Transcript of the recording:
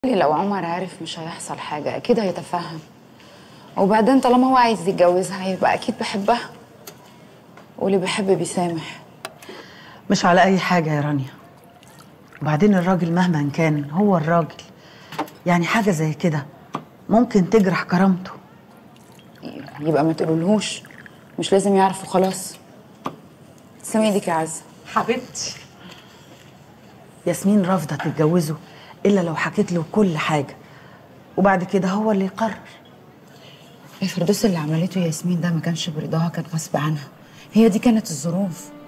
لي لو عمر عارف مش هيحصل حاجة أكيد هيتفهم وبعدين طالما هو عايز يتجوزها يبقى أكيد بحبها واللي بيحب بيسامح مش على أي حاجة يا رانيا وبعدين الراجل مهما كان هو الراجل يعني حاجة زي كده ممكن تجرح كرامته يبقى ما تقولولهوش مش لازم يعرف وخلاص تسلمي ايدك يا عزة حبيبتي ياسمين رافضة تتجوزه إلا لو حكيت له كل حاجة وبعد كده هو اللي يقرر الفردوس اللي عملته ياسمين ده ما كانش برضاها كان غصب عنها هي دي كانت الظروف